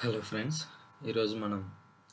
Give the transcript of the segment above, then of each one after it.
hello friends ఈరోజు మనం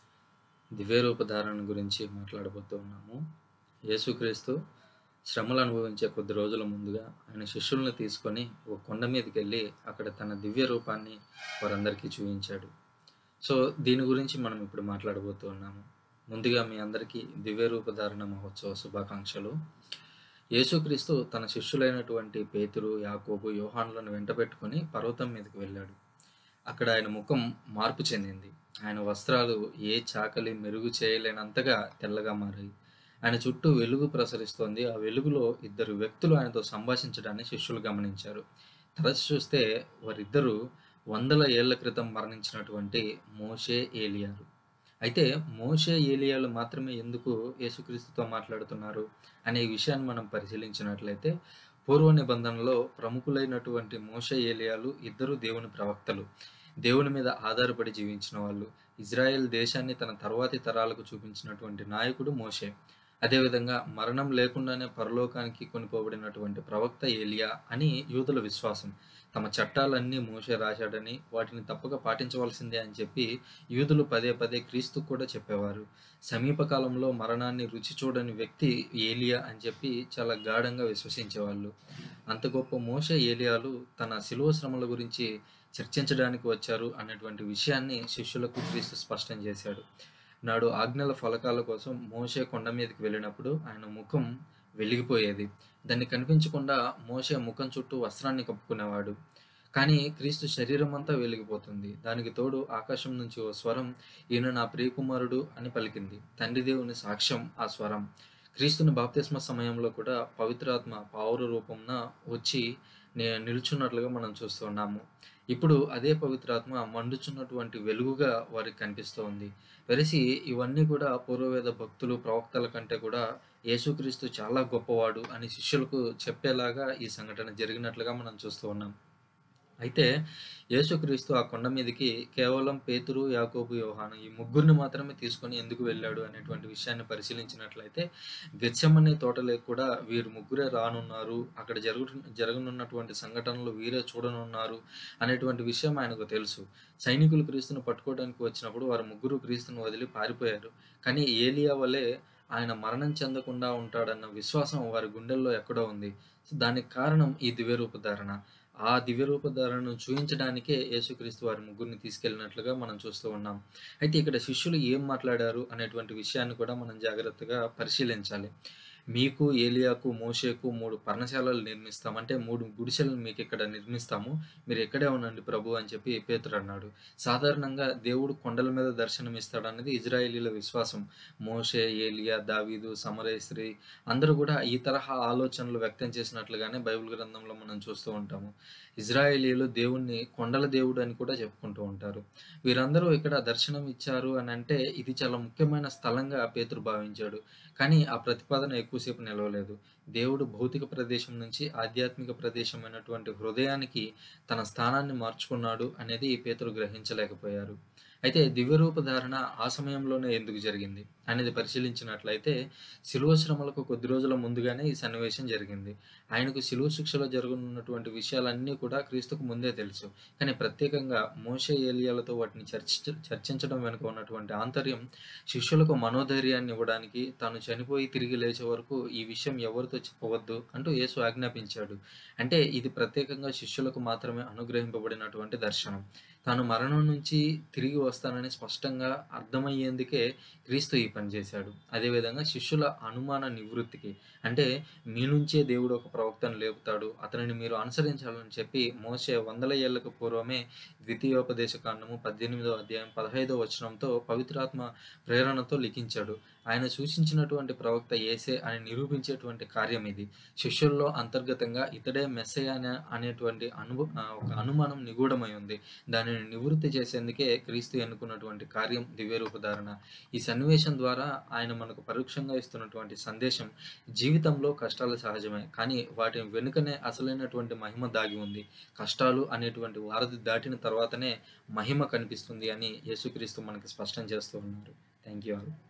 దివ్యరూపధారణ గురించి మాట్లాడబోతూ ఉన్నాము యేసుక్రీస్తు శ్రమలు అనుభవించే కొద్ది రోజుల ముందుగా ఆయన శిష్యుల్ని తీసుకొని ఒక కొండ మీదకి వెళ్ళి అక్కడ తన దివ్య రూపాన్ని వారందరికీ చూపించాడు సో దీని గురించి మనం ఇప్పుడు మాట్లాడబోతూ ఉన్నాము ముందుగా మీ అందరికీ దివ్య రూపధారణ మహోత్సవ శుభాకాంక్షలు యేసుక్రీస్తు తన శిష్యులైనటువంటి పేతురు యాకోబు యోహాన్లను వెంటబెట్టుకొని పర్వతం మీదకి వెళ్ళాడు అక్కడ ఆయన ముఖం మార్పు చెందింది ఆయన వస్త్రాలు ఏ చాకలి మెరుగు చేయలేనంతగా తెల్లగా మారాయి ఆయన చుట్టూ వెలుగు ప్రసరిస్తోంది ఆ వెలుగులో ఇద్దరు వ్యక్తులు ఆయనతో సంభాషించడాన్ని శిష్యులు గమనించారు తరచు చూస్తే వారిద్దరూ వందల ఏళ్ల క్రితం మరణించినటువంటి మోషే ఏలియాలు అయితే మోషే ఏలియాలు మాత్రమే ఎందుకు యేసుక్రీస్తుతో మాట్లాడుతున్నారు అనే విషయాన్ని మనం పరిశీలించినట్లయితే పూర్వ నిబంధనలో ప్రముఖులైనటువంటి మోష ఏలియాలు ఇద్దరు దేవుని ప్రవక్తలు దేవుని మీద ఆధారపడి జీవించిన వాళ్ళు ఇజ్రాయెల్ దేశాన్ని తన తర్వాతి తరాలకు చూపించినటువంటి నాయకుడు మోషే అదేవిధంగా మరణం లేకుండానే పరలోకానికి కొనిపోబడినటువంటి ప్రవక్త ఏలియా అని యూదుల విశ్వాసం తమ చట్టాలన్నీ మోసే రాశాడని వాటిని తప్పక పాటించవలసిందే అని చెప్పి యూదులు పదే పదే క్రీస్తు కూడా చెప్పేవారు సమీప కాలంలో మరణాన్ని రుచి చూడని వ్యక్తి ఏలియా అని చెప్పి చాలా గాఢంగా విశ్వసించేవాళ్ళు అంత గొప్ప మోస ఏలియాలు తన శిలువ శ్రమల గురించి చర్చించడానికి వచ్చారు అనేటువంటి విషయాన్ని శిష్యులకు క్రీస్తు స్పష్టం చేశాడు నాడు ఆజ్ఞల ఫలకాల కోసం మోసే కొండ మీదకి వెళ్ళినప్పుడు ఆయన ముఖం వెలిగిపోయేది దాన్ని కనిపించకుండా మోసే ముఖం చుట్టూ వస్త్రాన్ని కప్పుకునేవాడు కానీ క్రీస్తు శరీరం అంతా వెలిగిపోతుంది దానికి తోడు ఆకాశం నుంచి ఓ స్వరం ఈయన నా ప్రియకుమారుడు అని పలికింది తండ్రి దేవుని సాక్ష్యం ఆ స్వరం క్రీస్తుని బాప్తిస్మ సమయంలో కూడా పవిత్రాత్మ పావుర రూపంన వచ్చి నిల్చున్నట్లుగా మనం చూస్తున్నాము ఇప్పుడు అదే పవిత్రాత్మ మండుచున్నటువంటి వెలుగుగా వారికి కనిపిస్తోంది వెరసి ఇవన్నీ కూడా పూర్వవేద భక్తులు ప్రవక్తల కంటే కూడా యేసుక్రీస్తు చాలా గొప్పవాడు అని శిష్యులకు చెప్పేలాగా ఈ సంఘటన జరిగినట్లుగా మనం చూస్తూ ఉన్నాం అయితే యేసుక్రీస్తు ఆ కొండ మీదకి కేవలం పేతురు యాకోబు యోహాను ఈ ముగ్గురిని మాత్రమే తీసుకొని ఎందుకు వెళ్ళాడు అనేటువంటి విషయాన్ని పరిశీలించినట్లయితే గెచ్చమనే తోటలకు కూడా వీరు ముగ్గురే రానున్నారు అక్కడ జరుగు జరగనున్నటువంటి సంఘటనలు వీరే చూడనున్నారు అనేటువంటి విషయం ఆయనకు తెలుసు సైనికులు క్రీస్తును పట్టుకోవడానికి వచ్చినప్పుడు వారు ముగ్గురు క్రీస్తును వదిలి పారిపోయారు కానీ ఏలియా వలె ఆయన మరణం చెందకుండా ఉంటాడన్న విశ్వాసం వారి గుండెల్లో ఎక్కడో ఉంది దానికి కారణం ఈ దివ్యరూపధారణ ఆ దివ్యరూపధారణను చూపించడానికే యేసుక్రీస్తు వారి ముగ్గురిని తీసుకెళ్ళినట్లుగా మనం చూస్తూ ఉన్నాం అయితే ఇక్కడ శిష్యులు ఏం మాట్లాడారు అనేటువంటి విషయాన్ని కూడా మనం జాగ్రత్తగా పరిశీలించాలి మీకు ఏలియాకు మోషేకు మూడు పర్ణశాలలు నిర్మిస్తాం అంటే మూడు గుడిసెలను మీకు ఇక్కడ నిర్మిస్తాము మీరు ఎక్కడే ఉండండి ప్రభు అని చెప్పి పేతురు అన్నాడు సాధారణంగా దేవుడు కొండల మీద దర్శనం ఇస్తాడన్నది ఇజ్రాయేలీల విశ్వాసం మోషే ఏలియా దావీదు సమరేశ్రీ అందరూ కూడా ఈ తరహా ఆలోచనలు వ్యక్తం చేసినట్లుగానే బైబిల్ గ్రంథంలో మనం చూస్తూ ఉంటాము ఇజ్రాయేలీలు దేవుణ్ణి కొండల దేవుడు అని కూడా చెప్పుకుంటూ ఉంటారు వీరందరూ ఇక్కడ దర్శనం ఇచ్చారు అని అంటే ఇది చాలా ముఖ్యమైన స్థలంగా పేతురు భావించాడు కానీ ఆ ప్రతిపాదన ఎక్కువసేపు నిలవలేదు దేవుడు భౌతిక ప్రదేశం నుంచి ఆధ్యాత్మిక ప్రదేశమైనటువంటి హృదయానికి తన స్థానాన్ని మార్చుకున్నాడు అనేది పేతురు గ్రహించలేకపోయారు అయితే దివ్యరూపధారణ ఆ సమయంలోనే ఎందుకు జరిగింది అనేది పరిశీలించినట్లయితే శిలువ శ్రమలకు కొద్ది రోజుల ముందుగానే ఈ సన్నివేశం జరిగింది ఆయనకు శిలువ శిక్షలో జరగనున్నటువంటి విషయాలన్నీ కూడా క్రీస్తుకు ముందే తెలుసు కానీ ప్రత్యేకంగా మోషే ఏలియాలతో వాటిని చర్చ చర్చించడం వెనుక ఉన్నటువంటి ఆంతర్యం శిష్యులకు మనోధైర్యాన్ని ఇవ్వడానికి తాను చనిపోయి తిరిగి లేచే వరకు ఈ విషయం ఎవరితో చెప్పవద్దు అంటూ యేసు ఆజ్ఞాపించాడు అంటే ఇది ప్రత్యేకంగా శిష్యులకు మాత్రమే అనుగ్రహింపబడినటువంటి దర్శనం తాను మరణం నుంచి తిరిగి వస్తానని స్పష్టంగా అర్థమయ్యేందుకే క్రీస్తు ఈ పని చేశాడు అదేవిధంగా శిష్యుల అనుమాన నివృత్తికి అంటే మీ నుంచే దేవుడు ఒక ప్రవక్తను లేపుతాడు అతనిని మీరు అనుసరించాలని చెప్పి మోసే వందల ఏళ్లకు పూర్వమే ద్వితీయోపదేశ కాండము పద్దెనిమిదో అధ్యాయం పదహైదో వచనంతో పవిత్రాత్మ ప్రేరణతో లిఖించాడు ఆయన సూచించినటువంటి ప్రవక్త ఏసే అని నిరూపించేటువంటి కార్యం ఇది శిష్యుల్లో అంతర్గతంగా ఇతడే మెస్సయ అనేటువంటి అను ఒక అనుమానం నిగూఢమై ఉంది దానిని నివృత్తి చేసేందుకే క్రీస్తు ఎన్నుకున్నటువంటి కార్యం దివ్యరూపధారణ ఈ సన్నివేశం ద్వారా ఆయన మనకు పరోక్షంగా ఇస్తున్నటువంటి సందేశం జీవితంలో కష్టాలు సహజమే కానీ వాటి వెనుకనే అసలైనటువంటి మహిమ దాగి ఉంది కష్టాలు అనేటువంటి వారధి దాటిన తర్వాతనే మహిమ కనిపిస్తుంది అని యేసుక్రీస్తు మనకి స్పష్టం చేస్తూ ఉన్నారు థ్యాంక్ యూ ఆల్